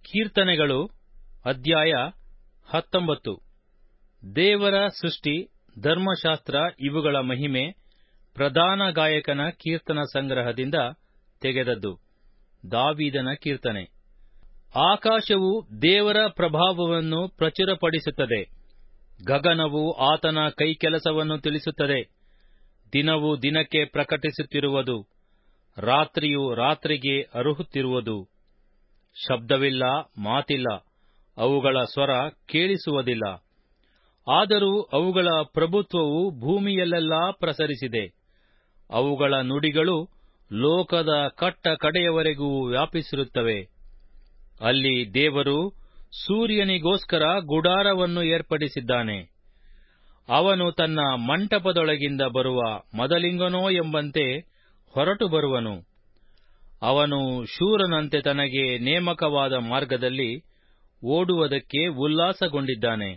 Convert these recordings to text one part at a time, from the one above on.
ಕೀರ್ತನೆಗಳು ಅಧ್ಯಾಯ ಹತ್ತೊಂಬತ್ತು ದೇವರ ಸೃಷ್ಟಿ ಧರ್ಮಶಾಸ್ತ್ರ ಇವುಗಳ ಮಹಿಮೆ ಪ್ರಧಾನ ಗಾಯಕನ ಕೀರ್ತನ ಸಂಗ್ರಹದಿಂದ ತೆಗೆದದ್ದು ದಾವೀದನ ಕೀರ್ತನೆ ಆಕಾಶವು ದೇವರ ಪ್ರಭಾವವನ್ನು ಪ್ರಚುರಪಡಿಸುತ್ತದೆ ಗಗನವು ಆತನ ಕೈಕೆಲಸವನ್ನು ತಿಳಿಸುತ್ತದೆ ದಿನವು ದಿನಕ್ಕೆ ಪ್ರಕಟಿಸುತ್ತಿರುವುದು ರಾತ್ರಿಯು ರಾತ್ರಿಗೆ ಅರುಹುತ್ತಿರುವುದು ಶಬ್ದವಿಲ್ಲ ಮಾತಿಲ್ಲ ಅವುಗಳ ಸ್ವರ ಕೇಳಿಸುವುದಿಲ್ಲ ಆದರೂ ಅವುಗಳ ಪ್ರಭುತ್ವವು ಭೂಮಿಯಲ್ಲೆಲ್ಲಾ ಪ್ರಸರಿಸಿದೆ ಅವುಗಳ ನುಡಿಗಳು ಲೋಕದ ಕಟ್ಟ ಕಡೆಯವರೆಗೂ ವ್ಯಾಪಿಸಿರುತ್ತವೆ ಅಲ್ಲಿ ದೇವರು ಸೂರ್ಯನಿಗೋಸ್ಕರ ಗುಡಾರವನ್ನು ಏರ್ಪಡಿಸಿದ್ದಾನೆ ಅವನು ತನ್ನ ಮಂಟಪದೊಳಗಿಂದ ಬರುವ ಮದಲಿಂಗನೋ ಎಂಬಂತೆ ಹೊರಟು ಬರುವನು ಅವನು ಶೂರನಂತೆ ತನಗೆ ನೇಮಕವಾದ ಮಾರ್ಗದಲ್ಲಿ ಓಡುವುದಕ್ಕೆ ಉಲ್ಲಾಸಗೊಂಡಿದ್ದಾನೆ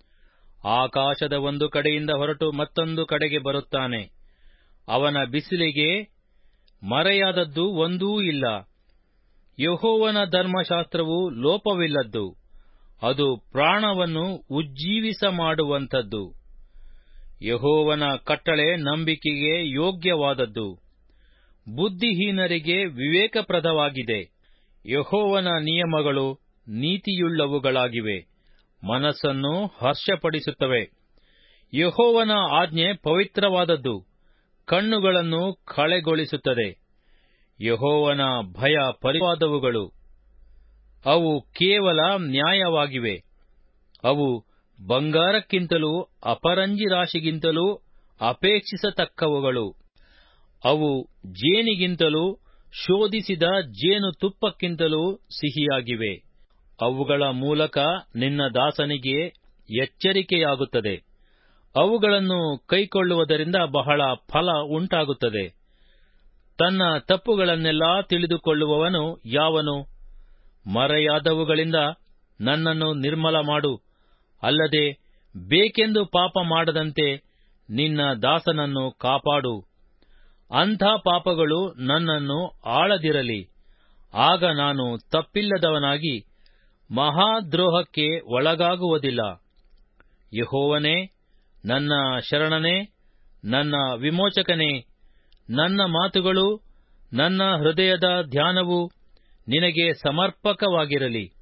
ಆಕಾಶದ ಒಂದು ಕಡೆಯಿಂದ ಹೊರಟು ಮತ್ತೊಂದು ಕಡೆಗೆ ಬರುತ್ತಾನೆ ಅವನ ಬಿಸಿಲಿಗೆ ಮರೆಯಾದದ್ದು ಒಂದೂ ಇಲ್ಲ ಯಹೋವನ ಧರ್ಮಶಾಸ್ತ್ರವು ಲೋಪವಿಲ್ಲದ್ದು ಅದು ಪ್ರಾಣವನ್ನು ಉಜ್ಜೀವಿಸ ಮಾಡುವಂಥದ್ದು ಯಹೋವನ ಕಟ್ಟಳೆ ನಂಬಿಕೆಗೆ ಯೋಗ್ಯವಾದದ್ದು ಬುದ್ಧಿಹೀನರಿಗೆ ವಿವೇಕಪ್ರದವಾಗಿದೆ ಯಹೋವನ ನಿಯಮಗಳು ನೀತಿಯುಳ್ಳವುಗಳಾಗಿವೆ ಮನಸ್ಸನ್ನು ಹರ್ಷಪಡಿಸುತ್ತವೆ ಯಹೋವನ ಆಜ್ಞೆ ಪವಿತ್ರವಾದದ್ದು ಕಣ್ಣುಗಳನ್ನು ಕಳೆಗೊಳಿಸುತ್ತದೆ ಯಹೋವನ ಭಯ ಪರಿವಾದವುಗಳು ಅವು ಕೇವಲ ನ್ಯಾಯವಾಗಿವೆ ಅವು ಬಂಗಾರಕ್ಕಿಂತಲೂ ಅಪರಂಜಿ ರಾಶಿಗಿಂತಲೂ ಅಪೇಕ್ಷಿಸತಕ್ಕವುಗಳು ಅವು ಜೇನಿಗಿಂತಲೂ ಶೋಧಿಸಿದ ಜೇನುತುಪ್ಪಕ್ಕಿಂತಲೂ ಸಿಹಿಯಾಗಿವೆ ಅವುಗಳ ಮೂಲಕ ನಿನ್ನ ದಾಸನಿಗೆ ಎಚ್ಚರಿಕೆಯಾಗುತ್ತದೆ ಅವುಗಳನ್ನು ಕೈಕೊಳ್ಳುವುದರಿಂದ ಬಹಳ ಫಲ ಉಂಟಾಗುತ್ತದೆ ತನ್ನ ತಪ್ಪುಗಳನ್ನೆಲ್ಲಾ ತಿಳಿದುಕೊಳ್ಳುವವನು ಯಾವನು ಮರೆಯಾದವುಗಳಿಂದ ನನ್ನನ್ನು ನಿರ್ಮಲ ಮಾಡು ಅಲ್ಲದೆ ಬೇಕೆಂದು ಪಾಪ ಮಾಡದಂತೆ ನಿನ್ನ ದಾಸನನ್ನು ಕಾಪಾಡು ಅಂಥ ಪಾಪಗಳು ನನ್ನನ್ನು ಆಳದಿರಲಿ ಆಗ ನಾನು ತಪ್ಪಿಲ್ಲದವನಾಗಿ ಮಹಾದ್ರೋಹಕ್ಕೆ ಒಳಗಾಗುವುದಿಲ್ಲ ಯಹೋವನೇ ನನ್ನ ಶರಣನೇ ನನ್ನ ವಿಮೋಚಕನೇ ನನ್ನ ಮಾತುಗಳು ನನ್ನ ಹೃದಯದ ಧ್ಯಾನವು ನಿನಗೆ ಸಮರ್ಪಕವಾಗಿರಲಿ